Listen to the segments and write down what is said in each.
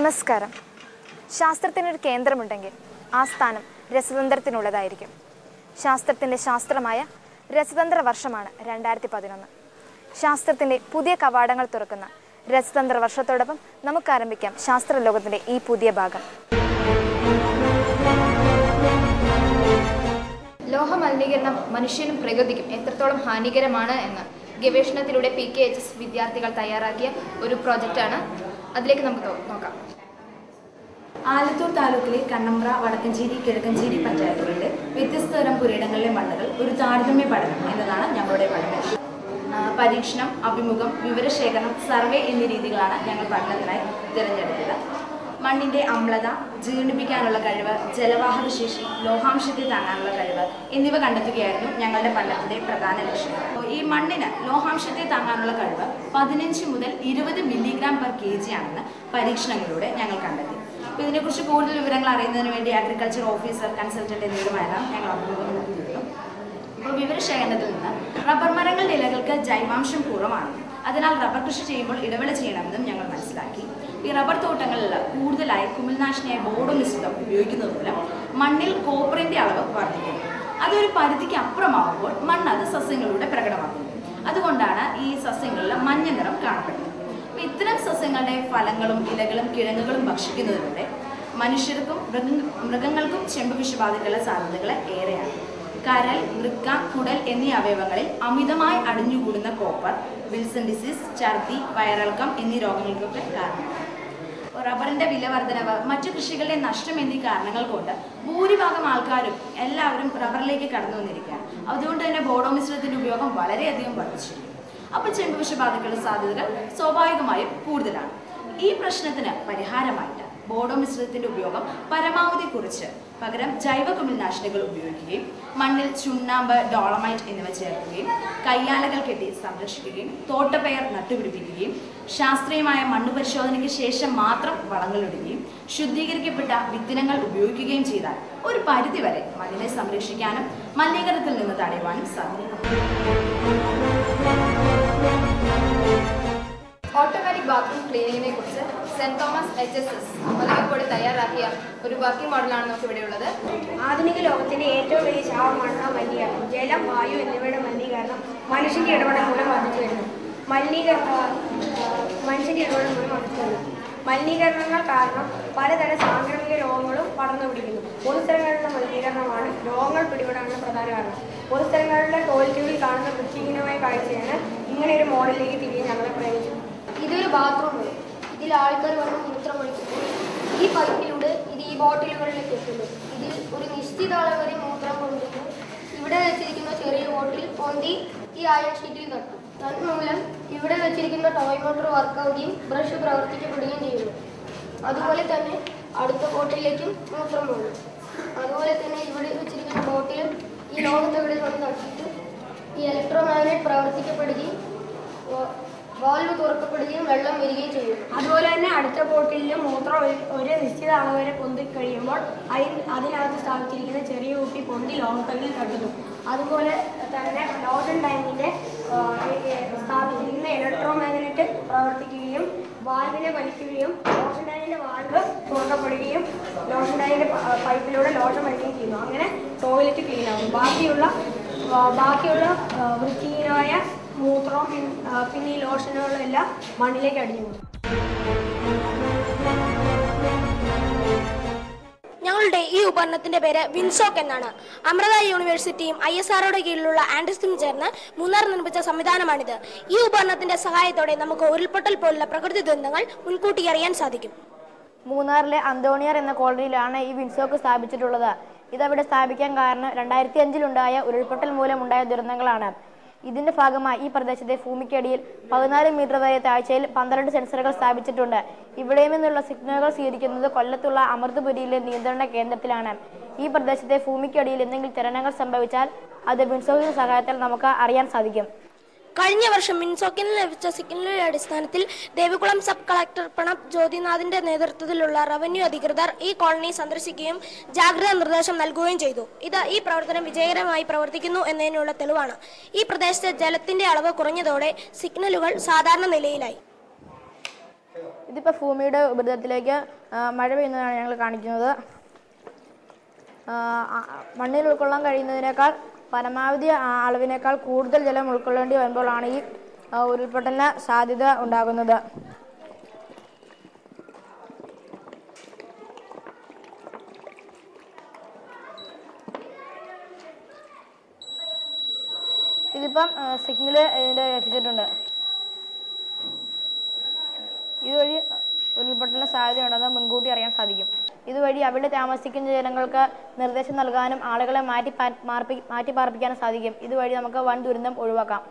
നമസ്കാരം ശാസ്ത്രത്തിനൊരു കേന്ദ്രമുണ്ടെങ്കിൽ ആ സ്ഥാനം രസതന്ത്രത്തിനുള്ളതായിരിക്കും ശാസ്ത്രത്തിൻ്റെ ശാസ്ത്രമായ രസതന്ത്ര വർഷമാണ് രണ്ടായിരത്തി പതിനൊന്ന് ശാസ്ത്രത്തിൻ്റെ പുതിയ കവാടങ്ങൾ തുറക്കുന്ന രസതന്ത്ര വർഷത്തോടൊപ്പം നമുക്ക് ആരംഭിക്കാം ശാസ്ത്രലോകത്തിൻ്റെ ഈ പുതിയ ഭാഗം ലോഹ മലിനീകരണം മനുഷ്യനും പ്രകൃതിക്കും എത്രത്തോളം ഹാനികരമാണ് എന്ന് ഗവേഷണത്തിലൂടെ പി കെ എച്ച് എസ് വിദ്യാർത്ഥികൾ തയ്യാറാക്കിയ ഒരു പ്രോജക്റ്റാണ് അതിലേക്ക് നമുക്ക് നോ- നോക്കാം ആലത്തൂർ താലൂക്കിലെ കണ്ണമ്പ്ര വടക്കഞ്ചേരി കിഴക്കഞ്ചേരി പഞ്ചായത്തുകളിലെ വ്യത്യസ്ത തരം പുരയിടങ്ങളിലെ മണ്ണുകൾ ഒരു താരതമ്യ പഠനം എന്നതാണ് ഞങ്ങളുടെ പഠനം ആ, പരീക്ഷണം അഭിമുഖം വിവരശേഖരണം സർവേ എന്നീ രീതികളാണ് ഞങ്ങൾ പഠനത്തിനായി തിരഞ്ഞെടുത്തത് മണ്ണിന്റെ അമ്ലത ജീർണിപ്പിക്കാനുള്ള കഴിവ് ജലവാഹക ശേഷി ലോഹാംശത്തെ താങ്ങാനുള്ള കഴിവ് എന്നിവ കണ്ടെത്തുകയായിരുന്നു ഞങ്ങളുടെ പഠനത്തിന്റെ പ്രധാന ലക്ഷ്യം അപ്പോൾ ഈ മണ്ണിന് ലോഹാംശത്തെ താങ്ങാനുള്ള കഴിവ് പതിനഞ്ച് മുതൽ ഇരുപത് മില്ലിഗ്രാം പെർ കെ ജി ആണെന്ന് പരീക്ഷണങ്ങളിലൂടെ ഞങ്ങൾ കണ്ടെത്തി അപ്പോൾ ഇതിനെക്കുറിച്ച് കൂടുതൽ വിവരങ്ങൾ അറിയുന്നതിന് വേണ്ടി അഗ്രികൾച്ചർ ഓഫീസർ കൺസൾട്ടന്റ് എന്നിവരുമായെല്ലാം ഞങ്ങൾ അഭിമുഖം നടത്തിയിരുന്നു അപ്പോൾ വിവരശേഖരണത്തിൽ നിന്ന് റബ്ബർ മരങ്ങളുടെ ഇലകൾക്ക് ജൈവാംശം കുറവാണ് അതിനാൽ റബ്ബർ കൃഷി ചെയ്യുമ്പോൾ ഇടവേള ചെയ്യണമെന്നും ഞങ്ങൾ മനസ്സിലാക്കി ഈ റബ്ബർ തോട്ടങ്ങളിൽ കൂടുതലായി കുമിൾനാശിനിയായ ബോർഡോ മിശ്രിതം ഉപയോഗിക്കുന്നത് മൂലം മണ്ണിൽ കോപ്പറിന്റെ അളവ് വർദ്ധിക്കുന്നു അതൊരു പരിധിക്ക് അപ്പുറമാകുമ്പോൾ മണ്ണ് അത് സസ്യങ്ങളിലൂടെ പ്രകടമാക്കുന്നു അതുകൊണ്ടാണ് ഈ സസ്യങ്ങളിൽ മഞ്ഞ നിറം കാണപ്പെടുന്നത് അപ്പോൾ ഇത്തരം സസ്യങ്ങളുടെ ഫലങ്ങളും ഇലകളും കിഴങ്ങുകളും ഭക്ഷിക്കുന്നതിലൂടെ മനുഷ്യർക്കും മൃഗ മൃഗങ്ങൾക്കും ചെമ്പ് വിഷബാധയ്ക്കുള്ള സാധ്യതകൾ ഏറെയാണ് കരൾ വൃക്ക കുടൽ എന്നീ അവയവങ്ങളിൽ അമിതമായി അടിഞ്ഞുകൂടുന്ന കോപ്പർ വിൽസൺ ഡിസീസ് ഛർദി വയറിളക്കം എന്നീ രോഗങ്ങൾക്കൊക്കെ കാരണമാണ് അപ്പോൾ റബ്ബറിന്റെ വില വർധനവ് മറ്റു കൃഷികളുടെ നഷ്ടം എന്നീ കാരണങ്ങൾ കൊണ്ട് ഭൂരിഭാഗം ആൾക്കാരും എല്ലാവരും റബ്ബറിലേക്ക് കടന്നു വന്നിരിക്കുകയാണ് അതുകൊണ്ട് തന്നെ ബോഡോ മിശ്രിതത്തിന്റെ ഉപയോഗം വളരെയധികം വർദ്ധിച്ചിരിക്കുന്നു അപ്പോൾ ചെമ്പ് വിഷബാധയ്ക്കുള്ള സാധ്യതകൾ സ്വാഭാവികമായും കൂടുതലാണ് ഈ പ്രശ്നത്തിന് പരിഹാരമായിട്ട് ബോഡോ മിശ്രിതത്തിന്റെ ഉപയോഗം പരമാവധി കുറച്ച് പകരം ജൈവ കുമിൾനാശിനികൾ ഉപയോഗിക്കുകയും മണ്ണിൽ ചുണ്ണാമ്പ് ഡോളമൈറ്റ് എന്നിവ ചേർക്കുകയും കയ്യാലകൾ കെട്ടി സംരക്ഷിക്കുകയും തോട്ടപ്പയർ നട്ടുപിടിപ്പിക്കുകയും ശാസ്ത്രീയമായ മണ്ണ് പരിശോധനയ്ക്ക് ശേഷം മാത്രം വളങ്ങളിടുകയും ശുദ്ധീകരിക്കപ്പെട്ട വിത്തിനങ്ങൾ ഉപയോഗിക്കുകയും ചെയ്താൽ ഒരു പരിധിവരെ മണ്ണിനെ സംരക്ഷിക്കാനും മലിനീകരണത്തിൽ നിന്ന് തടയുവാനും സാധിക്കും ഓട്ടോമാറ്റിക് ബാത്റൂം ക്ലീനിങ്ങിനെ കുറിച്ച് Saint Thomas H S S ഒലകക്കോട് തയ്യാറാക്കിയ ഒരു വർക്കിംഗ് മോഡലാണ് നമുക്ക് ഇവിടെ ഉള്ളത് ആധുനിക ലോകത്തിന്റെ ഏറ്റവും വലിയ ശാപമാണ് മലിനീകരണം ജലം വായു എന്നിവയുടെ മലിനീകരണം മനുഷ്യന്റെ ഇടപെടൽ മൂലം വർദ്ധിച്ചു വരുന്നു മലിനീകരണ മനുഷ്യന്റെ ഇടപെടൽ മൂലം വർദ്ധിച്ചു വരുന്നു മലിനീകരണങ്ങൾ കാരണം പലതരം സാംക്രമിക രോഗങ്ങളും പടർന്നു പിടിക്കുന്നു പൊതുസ്ഥലങ്ങളിലുള്ള മലിനീകരണമാണ് രോഗങ്ങൾ പിടിപെടാനുള്ള പ്രധാന കാരണം പൊതുസ്ഥലങ്ങളിലെ ടോയ്ലറ്റുകളിൽ കാണുന്ന വൃത്തിഹീനമായ കാഴ്ചയാണ് ഇങ്ങനെ ഒരു മോഡലിലേക്ക് തിരികെ ഞങ്ങളെ പ്രേരിപ്പിച്ചത് ഇതൊരു ബാത്റൂമാണ് ഇതിൽ ആൾക്കാർ വന്ന് മൂത്രമൊഴിക്കുമ്പോൾ ഈ പൈപ്പിലൂടെ ഇത് ഈ ബോട്ടിലുകളിലേക്ക് എത്തുന്നു ഇതിൽ ഒരു നിശ്ചിത അളവ് വരെ മൂത്രം കൊണ്ടുവന്ന് ഇവിടെ വെച്ചിരിക്കുന്ന ചെറിയ ബോട്ടിൽ പൊന്തി ഈ അയൺ ഷീറ്റിൽ തട്ടും തന്മൂലം ഇവിടെ വെച്ചിരിക്കുന്ന ടോയ് മോട്ടോർ വർക്കാവുകയും ബ്രഷ് പ്രവർത്തിക്കപ്പെടുകയും ചെയ്യുന്നു അതുപോലെ തന്നെ അടുത്ത ബോട്ടിലേക്കും മൂത്രം പോകുന്നു അതുപോലെ തന്നെ ഇവിടെ വെച്ചിരിക്കുന്ന ബോട്ടിലും ഈ ലോകത്തവിടെ വന്ന് തട്ടിയിട്ട് ഈ ഇലക്ട്രോ മാഗ്നറ്റ് പ്രവർത്തിക്കപ്പെടുകയും വ- വാൽവ് തുറക്കപ്പെടുകയും വെള്ളം വരികയും ചെയ്യുന്നു അതുപോലെ തന്നെ അടുത്ത ബോട്ടിലിൽ മൂത്രം ഒരു- ഒരു നിശ്ചിത അളവ് വരെ പൊന്തി കഴിയുമ്പോൾ അതിൽ അതിനകത്ത് സ്ഥാപിച്ചിരിക്കുന്ന ചെറിയ കുപ്പി പൊന്തി ലോഹത്തകിൽ തട്ടുന്നു അതുപോലെ തന്നെ ലോഷൻ ടാങ്കിന്റെ ആ, ഈ സ്ഥാപിച്ചിരിക്കുന്ന ഇലക്ട്രോ മാഗ്നറ്റ് പ്രവർത്തിക്കുകയും വാൽവിനെ വലിക്കുകയും ലോഷൻ ടാങ്കിന്റെ വാൽവ് തുറക്കപ്പെടുകയും ലോഷൻ ടാങ്കിന്റെ പ- പൈപ്പിലൂടെ ലോഷൻ വലിക്കുകയും ചെയ്യുന്നു അങ്ങനെ ടോയ്ലറ്റ് ക്ലീൻ ആകും ബാക്കിയുള്ള ആ, ബാക്കിയുള്ള ആ, വൃത്തിഹീനമായ മൂത്രവും പിൻ- ആ, പിന്നെ ഈ ലോഷനുകളും എല്ലാം മണ്ണിലേക്ക് അടിഞ്ഞു പോകും ഞങ്ങളുടെ ഈ ഉപകരണത്തിന്റെ പേര് വിൻസോക്ക് എന്നാണ് അമൃത യൂണിവേഴ്സിറ്റിയും ഐ എസ് ആർഒയുടെ കീഴിലുള്ള ആൻഡ്രസും ചേർന്ന് മൂന്നാർ നിർമ്മിച്ച സംവിധാനമാണിത് ഈ ഉപകരണത്തിന്റെ സഹായത്തോടെ നമുക്ക് ഉരുൾപൊട്ടൽ പോലുള്ള പ്രകൃതി ദുരന്തങ്ങൾ മുൻകൂട്ടി അറിയാൻ സാധിക്കും മൂന്നാറിലെ അന്തോണിയർ എന്ന കോളനിയിലാണ് ഈ വിൻസോക്ക് സ്ഥാപിച്ചിട്ടുള്ളത് ഇതവിടെ സ്ഥാപിക്കാൻ കാരണം രണ്ടായിരത്തി അഞ്ചിലുണ്ടായ ഉരുൾപൊട്ടൽ മൂലമുണ്ടായ ദുരന്തങ്ങളാണ് ഇതിന്റെ ഭാഗമായി ഈ പ്രദേശത്തെ ഭൂമിക്കടിയിൽ പതിനാല് മീറ്റർ വരെ താഴ്ചയിൽ പന്ത്രണ്ട് സെൻസറുകൾ സ്ഥാപിച്ചിട്ടുണ്ട് ഇവിടെ നിന്നുള്ള സിഗ്നലുകൾ സ്വീകരിക്കുന്നത് കൊല്ലത്തുള്ള അമൃതപുരിയിലെ നിയന്ത്രണ കേന്ദ്രത്തിലാണ് ഈ പ്രദേശത്തെ ഭൂമിക്കടിയിൽ എന്തെങ്കിലും ചലനങ്ങൾ സംഭവിച്ചാൽ അത് വിൻസോക്കിന്റെ സഹായത്താൽ നമുക്ക് അറിയാൻ സാധിക്കും കഴിഞ്ഞ വർഷം മിൻസോക്കിൽ ലഭിച്ച സിഗ്നലിന്റെ അടിസ്ഥാനത്തിൽ ദേവികുളം സബ് കളക്ടർ പ്രണബ് ജ്യോതിനാഥിന്റെ നേതൃത്വത്തിലുള്ള റവന്യൂ അധികൃതർ ഈ കോളനി സന്ദർശിക്കുകയും ജാഗ്രതാ നിർദ്ദേശം നൽകുകയും ചെയ്തു ഇത് ഈ പ്രവർത്തനം വിജയകരമായി പ്രവർത്തിക്കുന്നു എന്നതിനുള്ള തെളിവാണ് ഈ പ്രദേശത്തെ ജലത്തിന്റെ അളവ് കുറഞ്ഞതോടെ സിഗ്നലുകൾ സാധാരണ നിലയിലായി ഇതിപ്പോൾ ഭൂമിയുടെ ഉപരിതലത്തിലേക്ക് ആ, മഴ പെയ്യുന്നതാണ് ഞങ്ങൾ കാണിക്കുന്നത് ആ, ആ, മണ്ണിൽ ഉൾക്കൊള്ളാൻ കഴിയുന്നതിനേക്കാൾ പരമാവധി ആ അളവിനേക്കാൾ കൂടുതൽ ജലം ഉൾക്കൊള്ളേണ്ടി വരുമ്പോഴാണ് ഈ ആ, ഉരുൾപൊട്ടലിന് സാധ്യത ഉണ്ടാകുന്നത് ഇതിപ്പം സിഗ്നൽ ഇതിൻ്റെ എത്തിച്ചിട്ടുണ്ട് ഇതുവഴി ഉരുൾപൊട്ടലിന് സാധ്യതയുണ്ടെന്ന് മുൻകൂട്ടി അറിയാൻ സാധിക്കും ഇതുവഴി അവിടെ താമസിക്കുന്ന ജനങ്ങൾക്ക് നിർദ്ദേശം നൽകാനും ആളുകളെ മാറ്റി പാ- മാർപ്പി മാറ്റി പാർപ്പിക്കാനും സാധിക്കും ഇതുവഴി നമുക്ക് വൻ ദുരന്തം ഒഴിവാക്കാം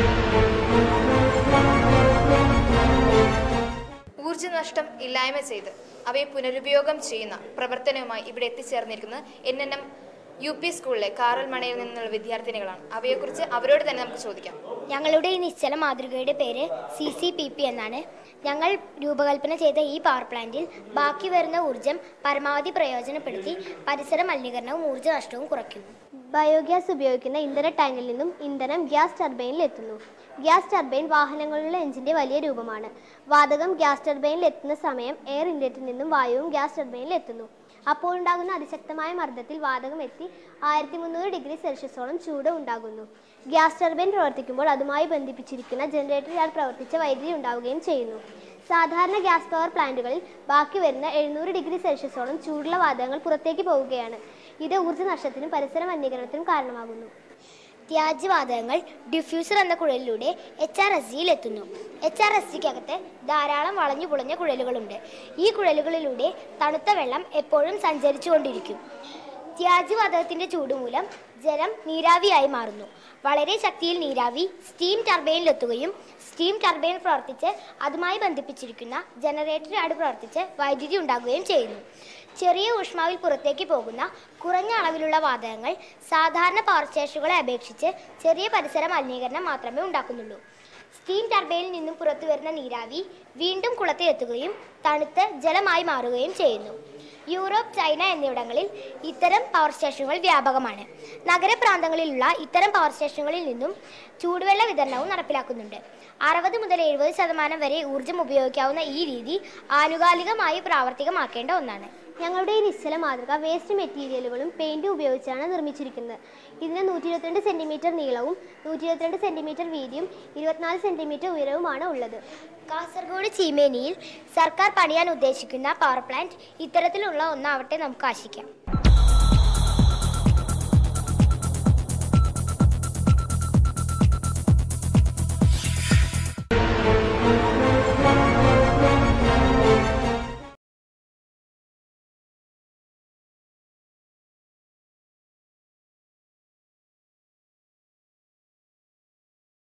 ഊർജ്ജനഷ്ടം ഇല്ലായ്മ ചെയ്ത് അവയെ പുനരുപയോഗം ചെയ്യുന്ന പ്രവർത്തനവുമായി ഇവിടെ എത്തിച്ചേർന്നിരിക്കുന്നത് N N M U P സ്കൂളിലെ കാറൽ മണയിൽ നിന്നുള്ള വിദ്യാർത്ഥിനികളാണ് അവയെക്കുറിച്ച് അവരോട് തന്നെ നമുക്ക് ചോദിക്കാം ഞങ്ങളുടെ ഈ നിശ്ചല മാതൃകയുടെ പേര് സി സി പി പി എന്നാണ് ഞങ്ങൾ രൂപകൽപ്പന ചെയ്ത ഈ പവർ പ്ലാന്റിൽ ബാക്കി വരുന്ന ഊർജം പരമാവധി പ്രയോജനപ്പെടുത്തി പരിസര മലിനീകരണവും ഊർജ്ജ നഷ്ടവും കുറയ്ക്കുന്നു ബയോഗ്യാസ് ഉപയോഗിക്കുന്ന ഇന്ധന ടാങ്കിൽ നിന്നും ഇന്ധനം ഗ്യാസ് ടർബൈനിൽ എത്തുന്നു ഗ്യാസ് ടർബൈൻ വാഹനങ്ങളുടെ എഞ്ചിന്റെ വലിയ രൂപമാണ് വാതകം ഗ്യാസ് ടർബൈനിൽ എത്തുന്ന സമയം എയർ ഇൻലെറ്റിൽ നിന്നും വായുവും ഗ്യാസ് ടർബൈനിൽ എത്തുന്നു അപ്പോൾ ഉണ്ടാകുന്ന അതിശക്തമായ മർദ്ദത്തിൽ വാതകം എത്തി ആയിരത്തി മുന്നൂറ് ഡിഗ്രി സെൽഷ്യസോളം ചൂട് ഉണ്ടാകുന്നു ഗ്യാസ് ടർബൈൻ പ്രവർത്തിക്കുമ്പോൾ അതുമായി ബന്ധിപ്പിച്ചിരിക്കുന്ന ജനറേറ്ററിൽ പ്രവർത്തിച്ച വൈദ്യുതി ഉണ്ടാവുകയും ചെയ്യുന്നു സാധാരണ ഗ്യാസ് പവർ പ്ലാന്റുകളിൽ ബാക്കി വരുന്ന എഴുന്നൂറ് ഡിഗ്രി സെൽഷ്യസോളം ചൂടുള്ള വാതകങ്ങൾ പുറത്തേക്ക് പോവുകയാണ് ഇത് ഊർജ്ജ നഷ്ടത്തിനും പരിസര മലിനീകരണത്തിനും കാരണമാകുന്നു ത്യാജ്യവാതകങ്ങൾ ഡിഫ്യൂസർ എന്ന കുഴലിലൂടെ എച്ച് ആർ എസ് ജിയിൽ എത്തുന്നു എച്ച് ആർ എസ് ജിക്കകത്ത് ധാരാളം വളഞ്ഞു പുളഞ്ഞ കുഴലുകളുണ്ട് ഈ കുഴലുകളിലൂടെ തണുത്ത വെള്ളം എപ്പോഴും സഞ്ചരിച്ചുകൊണ്ടിരിക്കും ത്യാജ്യവാതകത്തിന്റെ ചൂട് മൂലം ജലം നീരാവിയായി മാറുന്നു വളരെ ശക്തിയിൽ നീരാവി സ്റ്റീം ടർബൈനിലെത്തുകയും സ്റ്റീം ടർബൈൻ പ്രവർത്തിച്ച് അതുമായി ബന്ധിപ്പിച്ചിരിക്കുന്ന ജനറേറ്ററാണ് പ്രവർത്തിച്ച് വൈദ്യുതി ഉണ്ടാകുകയും ചെയ്യുന്നു ചെറിയ ഊഷ്മാവിൽ പുറത്തേക്ക് പോകുന്ന കുറഞ്ഞ അളവിലുള്ള വാതകങ്ങൾ സാധാരണ പവർ സ്റ്റേഷനുകളെ അപേക്ഷിച്ച് ചെറിയ പരിസര മലിനീകരണം മാത്രമേ ഉണ്ടാക്കുന്നുള്ളൂ സ്റ്റീം ടർബൈനിൽ നിന്നും പുറത്തു വരുന്ന നീരാവി വീണ്ടും കുളത്തിലെത്തുകയും തണുത്ത് ജലമായി മാറുകയും ചെയ്യുന്നു യൂറോപ്പ് ചൈന എന്നിവിടങ്ങളിൽ ഇത്തരം പവർ സ്റ്റേഷനുകൾ വ്യാപകമാണ് നഗരപ്രാന്തങ്ങളിലുള്ള ഇത്തരം പവർ സ്റ്റേഷനുകളിൽ നിന്നും ചൂടുവെള്ള വിതരണവും നടപ്പിലാക്കുന്നുണ്ട് അറുപത് മുതൽ എഴുപത് ശതമാനം വരെ ഊർജ്ജം ഉപയോഗിക്കാവുന്ന ഈ രീതി ആനുകാലികമായി പ്രാവർത്തികമാക്കേണ്ട ഒന്നാണ് ഞങ്ങളുടെ ഈ നിശ്ചല മാതൃക വേസ്റ്റ് മെറ്റീരിയലുകളും പെയിന്റും ഉപയോഗിച്ചാണ് നിർമ്മിച്ചിരിക്കുന്നത് ഇതിന് നൂറ്റി ഇരുപത്തിരണ്ട് സെന്റിമീറ്റർ നീളവും നൂറ്റി ഇരുപത്തിരണ്ട് സെന്റിമീറ്റർ വീതിയും ഇരുപത്തിനാല് സെന്റിമീറ്റർ ഉയരവുമാണ് ഉള്ളത് കാസർഗോഡ് ചീമേനിയിൽ സർക്കാർ പണിയാൻ ഉദ്ദേശിക്കുന്ന പവർ പ്ലാന്റ് ഇത്തരത്തിലുള്ള ഒന്നാവട്ടെ നമുക്ക് ആശിക്കാം